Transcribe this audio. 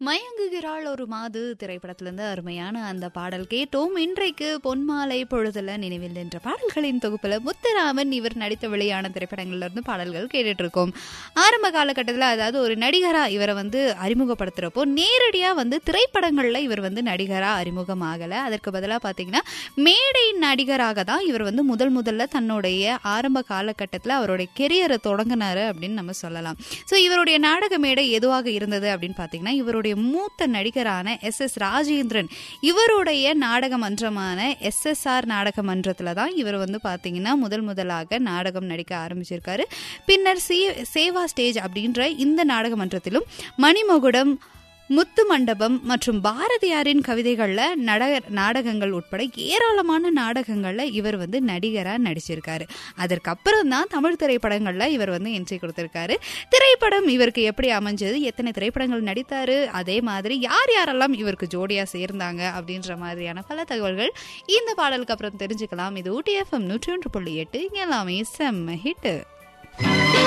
மயங்குகிறாள் ஒரு மாது திரைப்படத்திலிருந்து அருமையான அந்த பாடல் கேட்டோம் இன்றைக்கு பொன்மாலை பொழுதுல நினைவில் என்ற பாடல்களின் தொகுப்புல முத்துராமன் இவர் நடித்த வெளியான திரைப்படங்கள்ல இருந்து பாடல்கள் கேட்டுட்டு இருக்கோம் ஆரம்ப காலகட்டத்தில் அதாவது ஒரு நடிகரா இவரை வந்து அறிமுகப்படுத்துறப்போ நேரடியா வந்து திரைப்படங்கள்ல இவர் வந்து நடிகரா அறிமுகமாகல அதற்கு பதிலாக பாத்தீங்கன்னா மேடை நடிகராக தான் இவர் வந்து முதல் முதல்ல தன்னுடைய ஆரம்ப காலகட்டத்தில் அவருடைய கெரியரை தொடங்கினாரு அப்படின்னு நம்ம சொல்லலாம் ஸோ இவருடைய நாடக மேடை எதுவாக இருந்தது அப்படின்னு பார்த்தீங்கன்னா இவருடைய மூத்த நடிகரான எஸ் எஸ் ராஜேந்திரன் இவருடைய நாடக மன்றமான எஸ்எஸ்ஆர் நாடக மன்றத்தில் தான் இவர் வந்து பார்த்தீங்கன்னா முதல் முதலாக நாடகம் நடிக்க ஆரம்பிச்சிருக்காரு பின்னர் சே சேவா ஸ்டேஜ் அப்படின்ற இந்த நாடக மன்றத்திலும் மணிமகுடம் முத்து மண்டபம் மற்றும் பாரதியாரின் கவிதைகளில் நட நாடகங்கள் உட்பட ஏராளமான நாடகங்களில் இவர் வந்து நடிகராக நடிச்சிருக்காரு அதற்கப்புறம் தான் தமிழ் திரைப்படங்களில் இவர் வந்து என்ட்ரி கொடுத்திருக்காரு திரைப்படம் இவருக்கு எப்படி அமைஞ்சது எத்தனை திரைப்படங்கள் நடித்தாரு அதே மாதிரி யார் யாரெல்லாம் இவருக்கு ஜோடியாக சேர்ந்தாங்க அப்படின்ற மாதிரியான பல தகவல்கள் இந்த பாடலுக்கு அப்புறம் தெரிஞ்சுக்கலாம் இது ஊட்டி எஃப்எம் நூற்றி ஒன்று புள்ளி எட்டு எல்லாமே செம்ம ஹிட்டு